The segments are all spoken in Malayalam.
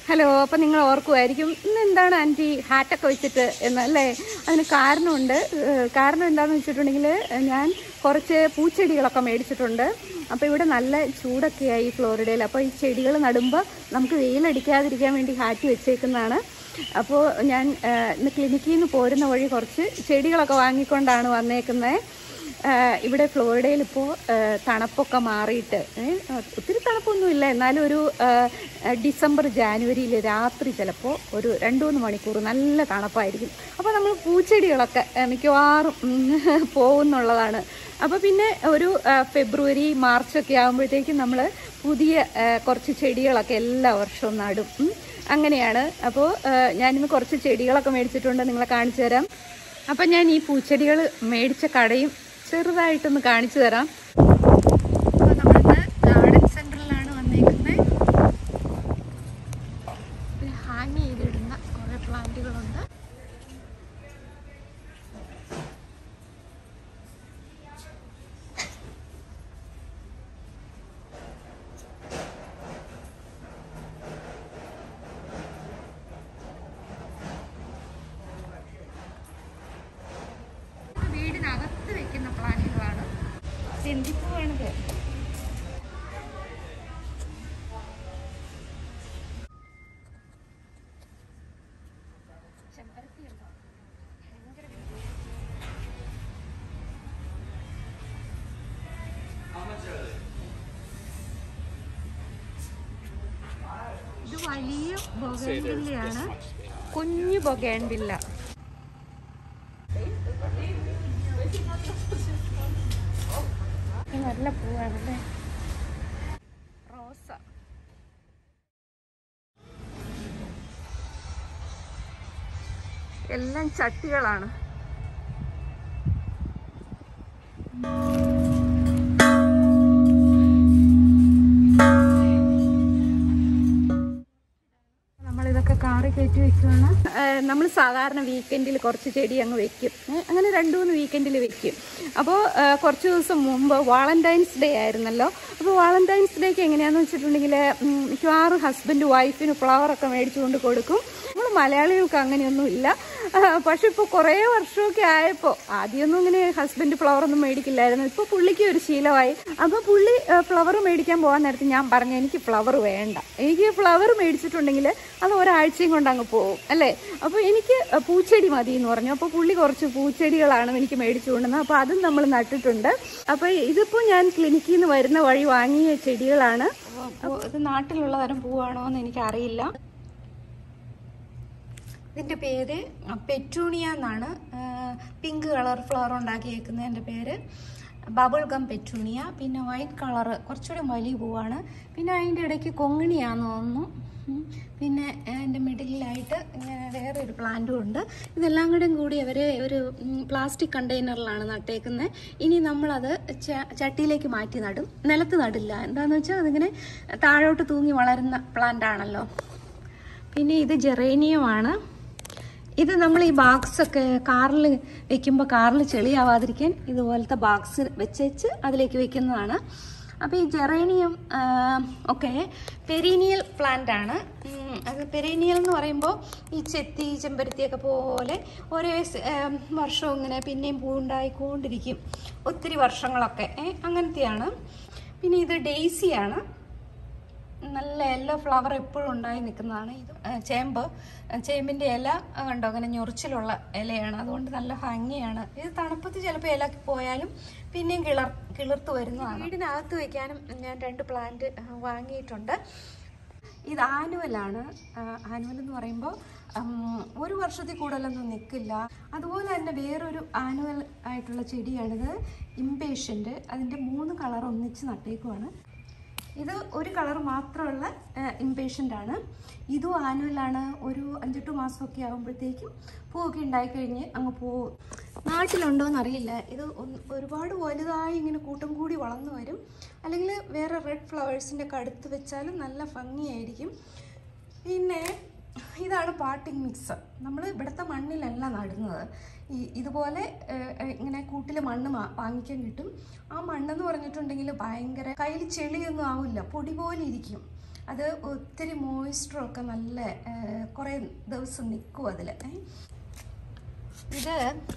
ഹലോ അപ്പം നിങ്ങൾ ഓർക്കുമായിരിക്കും ഇന്ന് എന്താണ് ആൻറ്റി ഹാറ്റൊക്കെ വെച്ചിട്ട് എന്ന് അല്ലേ അതിന് കാരണമുണ്ട് ഏഹ് കാരണം എന്താണെന്ന് വെച്ചിട്ടുണ്ടെങ്കിൽ ഞാൻ കുറച്ച് പൂച്ചെടികളൊക്കെ മേടിച്ചിട്ടുണ്ട് അപ്പോൾ ഇവിടെ നല്ല ചൂടൊക്കെയായി ഫ്ലോറിഡയിൽ അപ്പോൾ ഈ ചെടികൾ നടുമ്പോൾ നമുക്ക് വെയിലടിക്കാതിരിക്കാൻ വേണ്ടി ഹാറ്റ് വെച്ചേക്കുന്നതാണ് അപ്പോൾ ഞാൻ ഏഹ് ഇന്ന് ക്ലിനിക്കിൽ നിന്ന് പോരുന്ന വഴി കുറച്ച് ചെടികളൊക്കെ വാങ്ങിക്കൊണ്ടാണ് വന്നേക്കുന്നത് ആഹ് ഇവിടെ ഫ്ലോറിഡയിൽ ഇപ്പോൾ തണുപ്പൊക്കെ മാറിയിട്ട് ഏഹ് ഒത്തിരി തണുപ്പൊന്നുമില്ല എന്നാലും ഒരു ആഹ് ഡിസംബർ ജാനുവരിയിൽ രാത്രി ചിലപ്പോൾ ഒരു രണ്ട് മൂന്ന് മണിക്കൂർ നല്ല തണുപ്പായിരിക്കും അപ്പോൾ നമ്മൾ പൂച്ചെടികളൊക്കെ ആഹ് മിക്കവാറും ഉം, പോകുന്നുള്ളതാണ് അപ്പോൾ പിന്നെ ഒരു ആഹ് ഫെബ്രുവരി മാർച്ചൊക്കെ ആകുമ്പോഴത്തേക്കും നമ്മൾ പുതിയ ആഹ് കുറച്ച് ചെടികളൊക്കെ എല്ലാ വർഷവും നടും ഉം. അങ്ങനെയാണ് അപ്പോൾ ഞാനിന്ന് കുറച്ച് ചെടികളൊക്കെ മേടിച്ചിട്ടുണ്ട് നിങ്ങളെ കാണിച്ചു തരാം അപ്പം ഞാൻ ഈ പൂച്ചെടികൾ മേടിച്ച കടയും ചെറുതായിട്ടൊന്ന് കാണിച്ചു തരാം അപ്പോൾ നമ്മളിന്ന് ഗാർഡൻ സെൻറ്ററിലാണ് വന്നേക്കുന്നത് ഹാങ് ചെയ്തിടുന്ന കുറേ പ്ലാന്റുകളുണ്ട് വീടിനകത്ത് വെക്കുന്ന പ്ലാന്റുകളാണ് ചെന്തിപ്പൂവാണിത് ചെമ്പരത്തി ഉണ്ടോ ഭയങ്കര ഇത് വലിയ ബൊഗേൻവില്ലയാണ് കുഞ്ഞു ബൊഗേൻവില്ല ഇത് നല്ല പൂവാണല്ലേ റോസ എല്ലാം ചട്ടികളാണ് നമ്മളിതൊക്കെ കാറി കയറ്റി വെക്കുവാണ് നമ്മൾ സാധാരണ വീക്കെൻഡിൽ കുറച്ച് ചെടി അങ്ങ് വെക്കും ഏ, അങ്ങനെ രണ്ട് മൂന്ന് വീക്കെൻഡിൽ വെക്കും അപ്പോൾ കുറച്ച് ദിവസം മുമ്പ് വാളന്റൈൻസ് ഡേ ആയിരുന്നല്ലോ അപ്പോൾ വാളന്റൈൻസ് ഡേക്ക് എങ്ങനെയാണെന്ന് വെച്ചിട്ടുണ്ടെങ്കിൽ ഉം, മിക്കവാറും ഹസ്ബൻഡ് വൈഫിന് ഫ്ലവറൊക്കെ മേടിച്ചു കൊണ്ട് കൊടുക്കും നമ്മൾ മലയാളികൾക്ക് അങ്ങനെയൊന്നും ഇല്ല ആ, പക്ഷെ ഇപ്പോൾ കുറേ വർഷമൊക്കെ ആയപ്പോൾ ആദ്യമൊന്നും ഇങ്ങനെ ഹസ്ബൻഡ് ഫ്ലവർ ഒന്നും മേടിക്കില്ലായിരുന്നു ഇപ്പോൾ പുള്ളിക്ക് ഒരു ശീലമായി അപ്പോൾ പുള്ളി ഫ്ലവർ മേടിക്കാൻ പോകാൻ നേരത്ത് ഞാൻ പറഞ്ഞു എനിക്ക് ഫ്ലവർ വേണ്ട എനിക്ക് ഫ്ലവർ മേടിച്ചിട്ടുണ്ടെങ്കിൽ അത് ഒരാഴ്ചയും കൊണ്ട് അങ്ങ് പോകും അല്ലേ അപ്പോൾ എനിക്ക് പൂച്ചെടി മതി എന്ന് പറഞ്ഞു അപ്പോൾ പുള്ളി കുറച്ച് പൂച്ചെടികളാണ് എനിക്ക് മേടിച്ചു കൊണ്ടുവന്നത് അപ്പോൾ അതും നമ്മൾ നട്ടിട്ടുണ്ട് അപ്പോൾ ഇതിപ്പോൾ ഞാൻ ക്ലിനിക്കിൽ നിന്ന് വരുന്ന വഴി വാങ്ങിയ ചെടികളാണ് അപ്പോൾ ഇത് നാട്ടിലുള്ള തരം പൂവാണോ എന്ന് എനിക്കറിയില്ല ഇതിൻ്റെ പേര് പെറ്റൂണിയ എന്നാണ് പിങ്ക് കളർ ഫ്ലവർ ഉണ്ടാക്കിയേക്കുന്നതിൻ്റെ പേര് ബബിൾ ഗം പെറ്റൂണിയ പിന്നെ വൈറ്റ് കളർ കുറച്ചുകൂടി വലിയ പൂവാണ് പിന്നെ അതിൻ്റെ ഇടയ്ക്ക് കൊങ്ങിണിയാന്ന് തോന്നുന്നു ഉം. പിന്നെ അതിൻ്റെ മിഡിലായിട്ട് ഇങ്ങനെ വേറൊരു പ്ലാന്റും ഉണ്ട് ഇതെല്ലാം കൂടെയും കൂടി അവർ ഒരു പ്ലാസ്റ്റിക് കണ്ടെയ്നറിലാണ് നട്ടേക്കുന്നത് ഇനി നമ്മളത് ച- ചട്ടിയിലേക്ക് മാറ്റി നടും നിലത്ത് നടില്ല എന്താണെന്ന് വെച്ചാൽ അതിങ്ങനെ താഴോട്ട് തൂങ്ങി വളരുന്ന പ്ലാന്റ് ആണല്ലോ പിന്നെ ഇത് ജെറേനിയമാണ് ഇത് നമ്മൾ ഈ ബാഗ്സ് ഒക്കെ കാറിൽ വെക്കുമ്പോൾ കാറിൽ ചെളിയാവാതിരിക്കാൻ ഇതുപോലത്തെ ബാഗ്സ് വെച്ചേച്ച് അതിലേക്ക് വെക്കുന്നതാണ് അപ്പോൾ ഈ ജെറേനിയം ഒക്കെ പെരീനിയൽ പ്ലാന്റ് ആണ് ഉം, അത് പെരീനിയൽ എന്ന് പറയുമ്പോൾ ഈ ചെത്തി ചെമ്പരത്തിയൊക്കെ പോലെ ഓരോ സ്- ഏം, വർഷവും ഇങ്ങനെ പിന്നെയും പൂണ്ടായിക്കൊണ്ടിരിക്കും ഒത്തിരി വർഷങ്ങളൊക്കെ ഏ, അങ്ങനത്തെയാണ് പിന്നെ ഇത് ഡെയ്സിയാണ് നല്ല യെല്ലോ ഫ്ലവർ എപ്പോഴും ഉണ്ടായി നിൽക്കുന്നതാണ് ഇത് ആ, ചേമ്പ് ആ, ചേമ്പിന്റെ ഇല ആ, കണ്ടോ അങ്ങനെ ഞൊറിച്ചിലുള്ള ഇലയാണ് അതുകൊണ്ട് നല്ല ഭംഗിയാണ് ഇത് തണുപ്പത്ത് ചിലപ്പോൾ ഇല പോയാലും പിന്നെയും കിളർ കിളിർത്ത് വരുന്നതാണ് വീടിനകത്ത് വെക്കാനും ഞാൻ രണ്ട് പ്ലാന്റ് വാങ്ങിയിട്ടുണ്ട് ഇത് ആനുവലാണ് ആനുവൽ എന്ന് പറയുമ്പോൾ ഒരു വർഷത്തിൽ കൂടുതലൊന്നും നിൽക്കില്ല അതുപോലെ തന്നെ വേറൊരു ആനുവൽ ആയിട്ടുള്ള ചെടിയാണിത് ഇംപേഷ്യൻ്റ് അതിൻ്റെ മൂന്ന് കളർ ഒന്നിച്ച് നട്ടേക്കുവാണ് ഇത് ഒരു കളർ മാത്രമുള്ള ഇംപേഷ്യൻ്റ് ആണ് ഇതും ആനുവലാണ് ഒരു അഞ്ചെട്ട് മാസമൊക്കെ ആകുമ്പോഴത്തേക്കും പൂവൊക്കെ ഉണ്ടായിക്കഴിഞ്ഞ് അങ്ങ് പോവും നാട്ടിലുണ്ടോയെന്ന് അറിയില്ല ഇത് ഒന്ന് ഒരുപാട് വലുതായി ഇങ്ങനെ കൂട്ടം കൂടി വളർന്നു വരും അല്ലെങ്കിൽ വേറെ റെഡ് ഫ്ലവേഴ്സിൻ്റെ ഒക്കെ അടുത്ത് വെച്ചാലും നല്ല ഭംഗിയായിരിക്കും പിന്നെ ഇതാണ് പാട്ടിംഗ് മിക്സ് നമ്മൾ ഇവിടുത്തെ മണ്ണിലല്ല നടുന്നത് ഈ ഇതുപോലെ ഏഹ്, ഏഹ്, ഇങ്ങനെ കൂട്ടിൽ മണ്ണ് മാ- വാങ്ങിക്കാൻ കിട്ടും ആ മണ്ണെന്ന് പറഞ്ഞിട്ടുണ്ടെങ്കിൽ ഭയങ്കര കയ്യിൽ ചെളിയൊന്നും ആവില്ല പൊടി പോലെ ഇരിക്കും അത് ഒത്തിരി മോയ്സ്ചറൊക്കെ നല്ല കുറേ ദിവസം നിൽക്കും അതിൽ ഇത്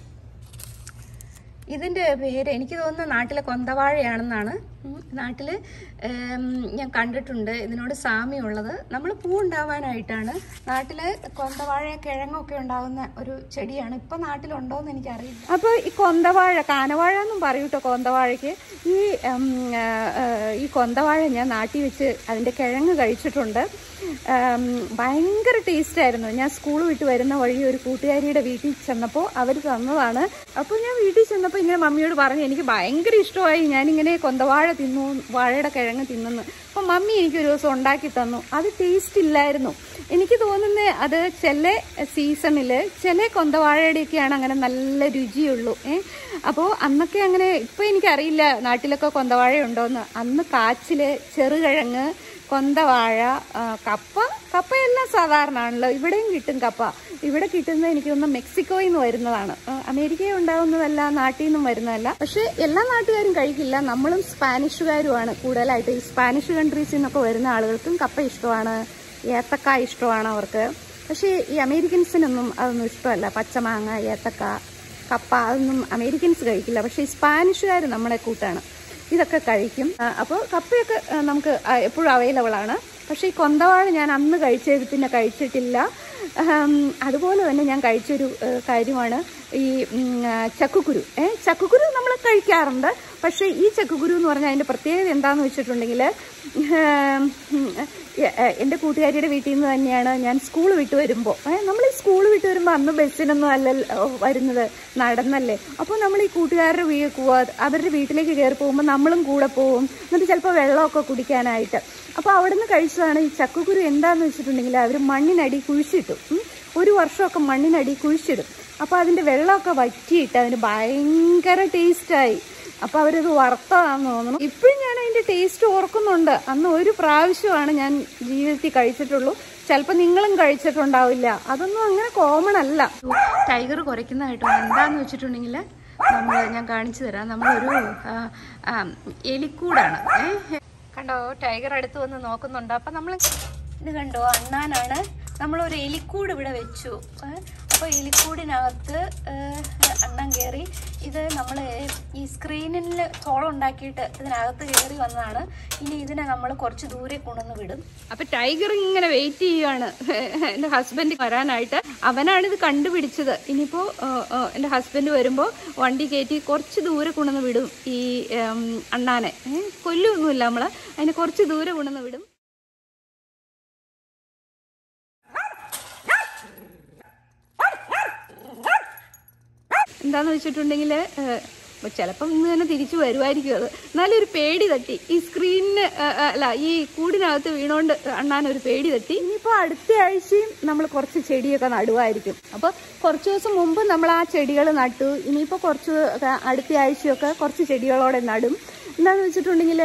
ഇതിൻ്റെ പേര് എനിക്ക് തോന്നുന്നു നാട്ടിലെ കൊന്തവാഴയാണെന്നാണ് ഉം. നാട്ടിൽ ഏം, ഞാൻ കണ്ടിട്ടുണ്ട് ഇതിനോട് സാമ്യമുള്ളത് നമ്മൾ പൂ ഉണ്ടാവാനായിട്ടാണ് നാട്ടിൽ കൊന്തവാഴ കിഴങ്ങൊക്കെ ഉണ്ടാകുന്ന ഒരു ചെടിയാണ് ഇപ്പം നാട്ടിലുണ്ടോയെന്ന് എനിക്കറിയില്ല അപ്പോൾ ഈ കൊന്തവാഴ കാനവാഴ എന്നും പറയൂ കേട്ടോ കൊന്തവാഴയ്ക്ക് ഈ ഉം, ആ, ആ, ഈ കൊന്തവാഴ ഞാൻ നാട്ടിൽ വെച്ച് അതിൻ്റെ കിഴങ്ങ് കഴിച്ചിട്ടുണ്ട് ഉം, ഭയങ്കര ടേസ്റ്റ് ആയിരുന്നു ഞാൻ സ്കൂൾ വിട്ട് വരുന്ന വഴി ഒരു കൂട്ടുകാരിയുടെ വീട്ടിൽ ചെന്നപ്പോൾ അവർ തന്നതാണ് അപ്പോൾ ഞാൻ വീട്ടിൽ ചെന്നപ്പോൾ ഇങ്ങനെ മമ്മിയോട് പറഞ്ഞു എനിക്ക് ഭയങ്കര ഇഷ്ടമായി ഞാനിങ്ങനെ കൊന്തവാഴ തിന്നു വാഴയുടെ കിഴങ്ങ് തിന്നുന്നു അപ്പോൾ മമ്മി എനിക്ക് ഒരു ദിവസം ഉണ്ടാക്കി തന്നു അത് ടേസ്റ്റ് ഇല്ലായിരുന്നു എനിക്ക് തോന്നുന്നത് അത് ചില സീസണിൽ ചില കൊന്തവാഴയുടെയൊക്കെയാണ് അങ്ങനെ നല്ല രുചിയുള്ളൂ ഏ അപ്പോൾ അന്നൊക്കെ അങ്ങനെ ഇപ്പോൾ എനിക്കറിയില്ല നാട്ടിലൊക്കെ കൊന്തവാഴ ഉണ്ടോയെന്ന് അന്ന് കാച്ചിൽ ചെറുകിഴങ്ങ് കൊന്തവാഴ ആ, കപ്പ കപ്പയെല്ലാം സാധാരണ ആണല്ലോ ഇവിടെയും കിട്ടും കപ്പ ഇവിടെ കിട്ടുന്നത് എനിക്ക് തോന്നുന്നു മെക്സിക്കോയിൽ നിന്ന് വരുന്നതാണ് ആ, അമേരിക്കയിൽ ഉണ്ടാവുന്നതല്ല നാട്ടിൽ നിന്നും വരുന്നതല്ല പക്ഷെ എല്ലാ നാട്ടുകാരും കഴിക്കില്ല നമ്മളും സ്പാനിഷുകാരുമാണ് കൂടുതലായിട്ട് ഈ സ്പാനിഷ് കൺട്രീസിൽ നിന്നൊക്കെ വരുന്ന ആളുകൾക്കും കപ്പ ഇഷ്ടമാണ് ഏത്തക്ക ഇഷ്ടമാണ് അവർക്ക് പക്ഷേ ഈ അമേരിക്കൻസിനൊന്നും അതൊന്നും ഇഷ്ടമല്ല പച്ചമാങ്ങ ഏത്തക്ക കപ്പ അതൊന്നും അമേരിക്കൻസ് കഴിക്കില്ല പക്ഷേ ഈ സ്പാനിഷുകാർ നമ്മളെ കൂട്ടാണ് ഇതൊക്കെ കഴിക്കും അപ്പോൾ കപ്പയൊക്കെ ആ, നമുക്ക് ആ, എപ്പോഴും അവൈലബിൾ ആണ് പക്ഷേ ഈ കൊന്തവാഴ ഞാൻ അന്ന് കഴിച്ചത് പിന്നെ കഴിച്ചിട്ടില്ല ഉം, അതുപോലെ തന്നെ ഞാൻ കഴിച്ചൊരു ഏ, കാര്യമാണ് ഈ ഉം, ആ, ചക്കുക്കുരു ഏ ചക്കുക്കുരു നമ്മൾ കഴിക്കാറുണ്ട് പക്ഷേ ഈ ചക്കുക്കുരു എന്ന് പറഞ്ഞാൽ അതിൻ്റെ പ്രത്യേകത എന്താണെന്ന് വെച്ചിട്ടുണ്ടെങ്കിൽ എൻ്റെ കൂട്ടുകാരിയുടെ വീട്ടിൽ നിന്ന് തന്നെയാണ് ഞാൻ സ്കൂൾ വിട്ട് വരുമ്പോൾ നമ്മൾ ഈ സ്കൂൾ വിട്ട് വരുമ്പോൾ അന്ന് ബസ്സിനൊന്നും അല്ലല്ലോ വരുന്നത് നടന്നല്ലേ അപ്പോൾ നമ്മൾ ഈ കൂട്ടുകാരുടെ വീ കു- അവരുടെ വീട്ടിലേക്ക് കയറി പോകുമ്പോൾ നമ്മളും കൂടെ പോകും എന്നിട്ട് ചിലപ്പോൾ വെള്ളമൊക്കെ കുടിക്കാനായിട്ട് അപ്പോൾ അവിടുന്ന് കഴിച്ചതാണ് ഈ ചക്കുക്കുരു എന്താന്ന് വെച്ചിട്ടുണ്ടെങ്കിൽ അവർ മണ്ണിനടി കുഴിച്ചിട്ടു ഉം. ഒരു വർഷമൊക്കെ മണ്ണിനടി കുഴിച്ചിടും അപ്പോൾ അതിൻ്റെ വെള്ളമൊക്കെ വറ്റിയിട്ട് അതിന് ഭയങ്കര ടേസ്റ്റായി അപ്പൊ അവരത് വറുത്തതാന്ന് തോന്നുന്നു ഇപ്പോഴും ഞാൻ അതിന്റെ ടേസ്റ്റ് ഓർക്കുന്നുണ്ട് അന്ന് ഒരു പ്രാവശ്യമാണ് ഞാൻ ജീവിതത്തിൽ കഴിച്ചിട്ടുള്ളൂ ചിലപ്പോൾ നിങ്ങളും കഴിച്ചിട്ടുണ്ടാവില്ല അതൊന്നും അങ്ങനെ കോമൺ അല്ല ടൈഗർ കുറയ്ക്കുന്നതായിട്ടോ എന്താന്ന് വെച്ചിട്ടുണ്ടെങ്കിൽ നമ്മൾ ഞാൻ കാണിച്ചു തരാം നമ്മളൊരു ആ, ആ, എലിക്കൂടാണ് ഏ? കണ്ടോ ടൈഗർ അടുത്ത് വന്ന് നോക്കുന്നുണ്ട് അപ്പൊ നമ്മൾ ഇത് കണ്ടോ അണ്ണാനാണ് നമ്മളൊരു എലിക്കൂട് ഇവിടെ വെച്ചു അപ്പോൾ എലിക്കൂടിനകത്ത് ഏ, അണ്ണൻ കയറി ഇത് നമ്മൾ ഈ സ്ക്രീനിൽ തോളുണ്ടാക്കിയിട്ട് ഇതിനകത്ത് കയറി വന്നതാണ് ഇനി ഇതിനെ നമ്മൾ കുറച്ച് ദൂരെ കൊണ്ടുവന്ന് വിടും അപ്പൊ ടൈഗർ ഇങ്ങനെ വെയിറ്റ് ചെയ്യുകയാണ് എൻ്റെ ഹസ്ബൻഡ് വരാനായിട്ട് അവനാണ് ഇത് കണ്ടുപിടിച്ചത് ഇനിയിപ്പോൾ എൻ്റെ ഹസ്ബൻഡ് വരുമ്പോൾ വണ്ടി കയറ്റി കുറച്ച് ദൂരെ കൊണ്ടുവന്ന് വിടും ഈ ഉം, അണ്ണാനെ ഏ, കൊല്ലൊന്നുമില്ല നമ്മൾ അതിനെ കുറച്ച് ദൂരെ കൊണ്ടുവന്ന് വിടും എന്താന്ന് വെച്ചിട്ടുണ്ടെങ്കിൽ ചിലപ്പം ഇന്ന് തന്നെ തിരിച്ചു വരുമായിരിക്കും അത് എന്നാലും ഒരു പേടി തട്ടി ഈ സ്ക്രീനിന് അല്ല ഈ കൂടിനകത്ത് വീണോണ്ട് അണ്ണാൻ ഒരു പേടി തട്ടി ഇനിയിപ്പോൾ അടുത്ത ആഴ്ചയും നമ്മൾ കുറച്ച് ചെടിയൊക്കെ നടുവായിരിക്കും അപ്പോൾ കുറച്ച് ദിവസം മുമ്പ് നമ്മൾ ആ ചെടികൾ നട്ടു ഇനിയിപ്പോൾ കുറച്ച് അടുത്ത ആഴ്ചയൊക്കെ കുറച്ച് ചെടികളോടെ നടും എന്താണെന്ന് വെച്ചിട്ടുണ്ടെങ്കിൽ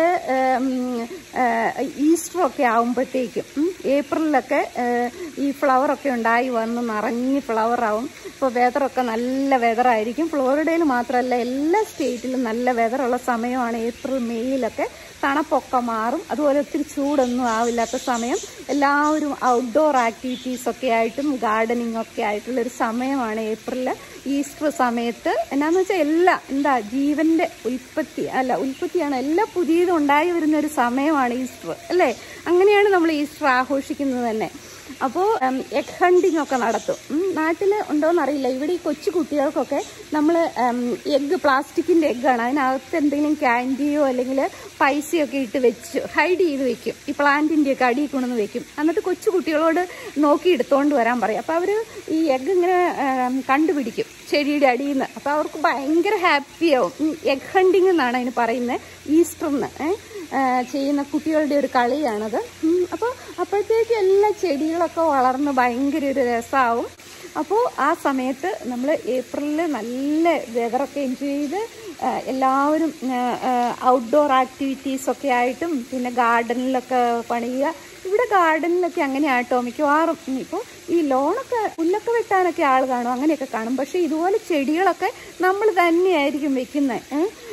ഈസ്റ്റർ ഒക്കെ ആകുമ്പോഴത്തേക്കും ഉം, ഏപ്രിലൊക്കെ ഏഹ്, ഈ ഫ്ലവറൊക്കെ ഉണ്ടായി വന്ന് നിറഞ്ഞ് ഫ്ലവറാവും ഇപ്പോൾ വെതറൊക്കെ നല്ല വെതറായിരിക്കും ഫ്ലോറിഡയിൽ മാത്രമല്ല എല്ലാ സ്റ്റേറ്റിലും നല്ല വെതറുള്ള സമയമാണ് ഏപ്രിൽ മെയ്യിലൊക്കെ തണുപ്പൊക്കെ മാറും അതുപോലെ ഒത്തിരി ചൂടൊന്നും ആവില്ലാത്ത സമയം എല്ലാവരും ഔട്ട്ഡോർ ആക്ടിവിറ്റീസ് ഒക്കെ ആയിട്ടും ഗാർഡനിങ് ഒക്കെ ആയിട്ടുള്ള ഒരു സമയമാണ് ഏപ്രിൽ ഈസ്റ്റർ സമയത്ത് എന്നാന്ന് വെച്ചാൽ എല്ലാ എന്താ ജീവന്റെ ഉൽപ്പത്തി അല്ല ഉൽപ്പത്തിയാണ് എല്ലാം പുതിയതും ഉണ്ടായി വരുന്ന ഒരു സമയമാണ് ഈസ്റ്റർ അല്ലേ അങ്ങനെയാണ് നമ്മൾ ഈസ്റ്റർ ആഘോഷിക്കുന്നത് തന്നെ അപ്പോൾ എഗ് ഹണ്ടിങ് ഒക്കെ നടത്തും നാട്ടിൽ ഉണ്ടോയെന്ന് അറിയില്ല ഇവിടെ ഈ കൊച്ചു കുട്ടികൾക്കൊക്കെ നമ്മൾ എഗ്ഗ് പ്ലാസ്റ്റിക്കിൻ്റെ എഗ്ഗാണ് അതിനകത്ത് എന്തെങ്കിലും ക്യാൻഡിയോ അല്ലെങ്കിൽ പൈസയോ ഒക്കെ ഇട്ട് വെച്ച് ഹൈഡ് ചെയ്ത് വെക്കും ഈ പ്ലാന്റിൻ്റെ ഒക്കെ അടിയിൽ കൊണ്ടുവന്ന് വെക്കും എന്നിട്ട് കൊച്ചു കുട്ടികളോട് നോക്കി എടുത്തോണ്ട് വരാൻ പറയും അപ്പോൾ അവർ ഈ എഗ്ഗ് ഇങ്ങനെ ഉം, കണ്ടുപിടിക്കും ചെടിയുടെ അടിയിൽ നിന്ന് അപ്പോൾ അവർക്ക് ഭയങ്കര ഹാപ്പിയാവും എഗ് ഹണ്ടിങ് എന്നാണ് അതിന് പറയുന്നത് ഈസ്റ്ററിന് ഏഹ് ആ, ചെയ്യുന്ന കുട്ടികളുടെ ഒരു കളിയാണത് അപ്പോൾ അപ്പോഴത്തേക്ക് എല്ലാ ചെടികളൊക്കെ വളർന്ന് ഭയങ്കര ഒരു രസമാവും അപ്പോൾ ആ സമയത്ത് നമ്മൾ ഏപ്രിലിൽ നല്ല വെതറൊക്കെ എൻജോയ് ചെയ്ത് ആ, എല്ലാവരും ഔട്ട്ഡോർ ആക്ടിവിറ്റീസ് ഒക്കെ ആയിട്ടും പിന്നെ ഗാർഡനിലൊക്കെ പണിയുക ഇവിടെ ഗാർഡനിലൊക്കെ അങ്ങനെയാട്ടോ മിക്കവാറും ഇപ്പോൾ ഈ ലോണൊക്കെ പുല്ലൊക്കെ വെട്ടാനൊക്കെ ആൾ കാണും അങ്ങനെയൊക്കെ കാണും പക്ഷേ ഇതുപോലെ ചെടികളൊക്കെ നമ്മൾ തന്നെയായിരിക്കും വെക്കുന്നത്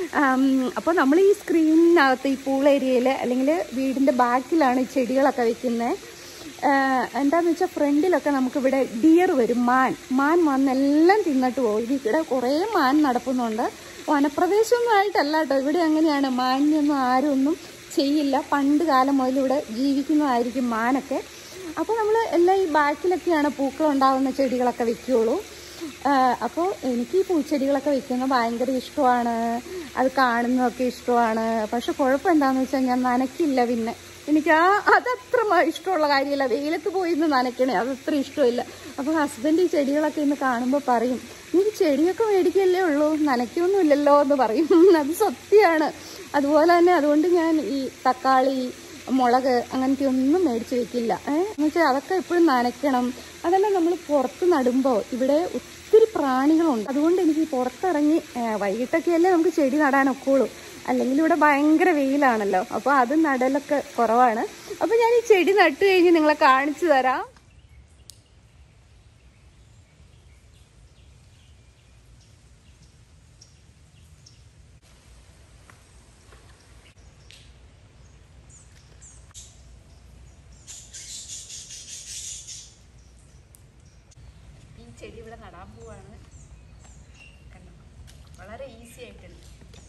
അപ്പോൾ നമ്മൾ ഈ സ്ക്രീനിനകത്ത് ഈ പൂൾ ഏരിയയിൽ അല്ലെങ്കിൽ വീടിൻ്റെ ബാക്കിലാണ് ഈ ചെടികളൊക്കെ വെക്കുന്നത് എന്താന്ന് വെച്ചാൽ ഫ്രണ്ടിലൊക്കെ നമുക്കിവിടെ ഡിയർ വരും മാൻ മാൻ വന്നെല്ലാം തിന്നിട്ട് പോകും ഇവിടെ കുറേ മാൻ നടക്കുന്നുണ്ട് വനപ്രദേശമൊന്നും ആയിട്ടല്ല കേട്ടോ ഇവിടെ അങ്ങനെയാണ് മാനിനൊന്നും ആരും ഒന്നും ചെയ്യില്ല പണ്ട് കാലം മുതൽ ഇവിടെ ജീവിക്കുന്നതായിരിക്കും മാനൊക്കെ അപ്പോൾ നമ്മൾ എല്ലാം ഈ ബാക്കിലൊക്കെയാണ് പൂക്കൾ ഉണ്ടാകുന്ന ചെടികളൊക്കെ വെക്കുകയുള്ളൂ അപ്പോൾ എനിക്ക് ഈ പൂച്ചെടികളൊക്കെ വെക്കുന്നത് ഭയങ്കര ഇഷ്ടമാണ് അത് കാണുന്നതൊക്കെ ഇഷ്ടമാണ് പക്ഷെ കുഴപ്പം എന്താണെന്ന് വെച്ചാൽ ഞാൻ നനയ്ക്കില്ല പിന്നെ എനിക്ക് ആ അതത്ര മ- ഇഷ്ടമുള്ള കാര്യമല്ല വെയിലത്ത് പോയി ഇന്ന് നനയ്ക്കണേ അതത്ര ഇഷ്ടമില്ല അപ്പോൾ ഹസ്ബൻഡ് ഈ ചെടികളൊക്കെ ഇന്ന് കാണുമ്പോൾ പറയും നീ ചെടിയൊക്കെ മേടിക്കല്ലേ ഉള്ളൂ നനയ്ക്കൊന്നുമില്ലല്ലോ എന്ന് പറയും അത് സത്യമാണ് അതുപോലെ തന്നെ അതുകൊണ്ട് ഞാൻ ഈ തക്കാളി മുളക് അങ്ങനത്തെ ഒന്നും മേടിച്ച് വെക്കില്ല ഏഹ് എന്ന് വെച്ചാൽ അതൊക്കെ എപ്പോഴും നനയ്ക്കണം അതെല്ലാം നമ്മൾ പുറത്ത് നടുമ്പോൾ ഇവിടെ ഒത്തിരി പ്രാണികളുണ്ട് അതുകൊണ്ട് എനിക്ക് ഈ പുറത്തിറങ്ങി ഏഹ് വൈകിട്ടൊക്കെയല്ലേ നമുക്ക് ചെടി നടാനൊക്കുള്ളൂ അല്ലെങ്കിൽ ഇവിടെ ഭയങ്കര വെയിലാണല്ലോ അപ്പോൾ അത് നടലൊക്കെ കുറവാണ് അപ്പോൾ ഞാൻ ഈ ചെടി നട്ടു കഴിഞ്ഞ് നിങ്ങളെ കാണിച്ചു തരാം ഈ ചെടി ഇവിടെ നടാൻ പോവാണ് കണ്ടോ വളരെ ഈസി ആയിട്ടുണ്ട്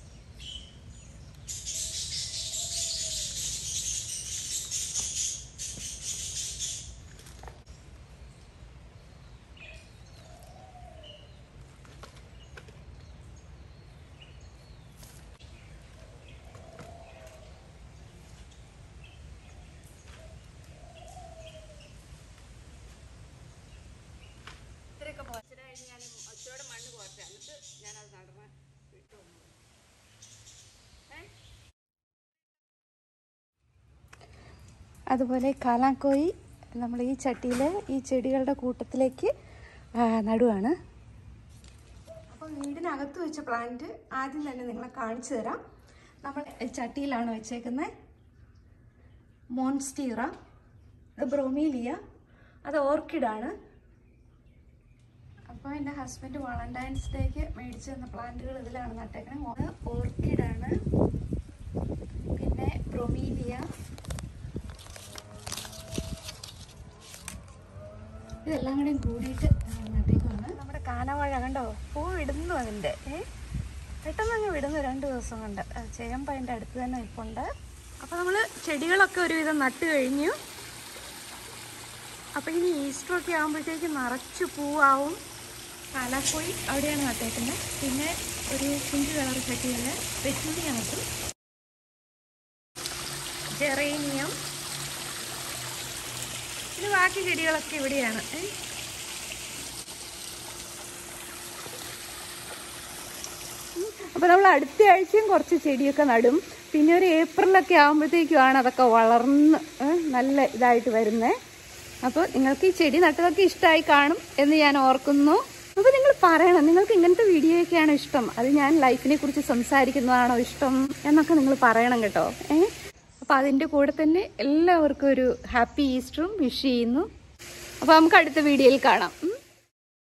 ഇത്രയൊക്കെ പോച്ചര കഴിഞ്ഞ് ഞാൻ ഒച്ചയോടെ മണ്ണ് പോട്ടെ എന്നിട്ട് ഞാനത് നടണ വിട്ടു അതുപോലെ കാലാക്കോയി നമ്മൾ ഈ ചട്ടിയിൽ ഈ ചെടികളുടെ കൂട്ടത്തിലേക്ക് ആ, നടുവാണ് അപ്പോൾ വീടിനകത്ത് വെച്ച പ്ലാന്റ് ആദ്യം തന്നെ നിങ്ങളെ കാണിച്ചു തരാം നമ്മൾ ചട്ടിയിലാണ് വെച്ചേക്കുന്നത് മോൺസ്റ്റീറ ഇത് ബ്രോമീലിയ അത് ഓർക്കിഡാണ് അപ്പോൾ എൻ്റെ ഹസ്ബൻഡ് വാളന്റൈൻസ് ഡേക്ക് മേടിച്ചു തന്ന പ്ലാന്റുകൾ ഇതിലാണ് നട്ടേക്കുന്നത് ഓർക്കിഡാണ് പിന്നെ ബ്രൊമീലിയ ഇതെല്ലാം കൂടെയും കൂടിയിട്ട് നട്ടേക്കാണ് നമ്മുടെ കാനവാഴ കണ്ടോ പൂ വിടുന്നു അതിൻ്റെ ഏ പെട്ടെന്ന് അങ്ങ് വിടുന്നു രണ്ട് ദിവസം കൊണ്ട് ആ, ചേമ്പ് അതിൻ്റെ അടുത്ത് തന്നെ നിൽപ്പുണ്ട് അപ്പോൾ നമ്മൾ ചെടികളൊക്കെ ഒരുവിധം നട്ട് കഴിഞ്ഞു അപ്പോൾ ഇനി ഈസ്റ്റർ ഒക്കെ ആകുമ്പോഴത്തേക്ക് നിറച്ച് പൂവാവും കാലാക്കോയി അവിടെയാണ് നട്ടേക്കുന്നത് പിന്നെ ഒരു പിങ്ക് കളർ ചട്ടിയിൽ വെറ്റിലിയ നട്ടു ജെറേനിയം പിന്നെ ബാക്കി ചെടികളൊക്കെ ഇവിടെയാണ് ഏ. അപ്പോൾ നമ്മൾ അടുത്ത ആഴ്ചയും കുറച്ച് ചെടിയൊക്കെ നടും പിന്നെ ഒരു ഏപ്രിലൊക്കെ ആകുമ്പോഴത്തേക്കുമാണ് അതൊക്കെ വളർന്ന് ഏ, നല്ല ഇതായിട്ട് വരുന്നത് അപ്പോൾ നിങ്ങൾക്ക് ഈ ചെടി നട്ടതൊക്കെ ഇഷ്ടമായി കാണും എന്ന് ഞാൻ ഓർക്കുന്നു അപ്പോൾ നിങ്ങൾ പറയണം നിങ്ങൾക്ക് ഇങ്ങനത്തെ വീഡിയോയൊക്കെയാണോ ഇഷ്ടം അത് ഞാൻ ലൈഫിനെ കുറിച്ച് സംസാരിക്കുന്നതാണോ ഇഷ്ടം എന്നൊക്കെ നിങ്ങൾ പറയണം കേട്ടോ ഏ അപ്പോൾ അതിൻ്റെ കൂടെ തന്നെ എല്ലാവർക്കും ഒരു ഹാപ്പി ഈസ്റ്ററും വിഷ് ചെയ്യുന്നു അപ്പോൾ നമുക്ക് അടുത്ത വീഡിയോയിൽ കാണാം ഉം.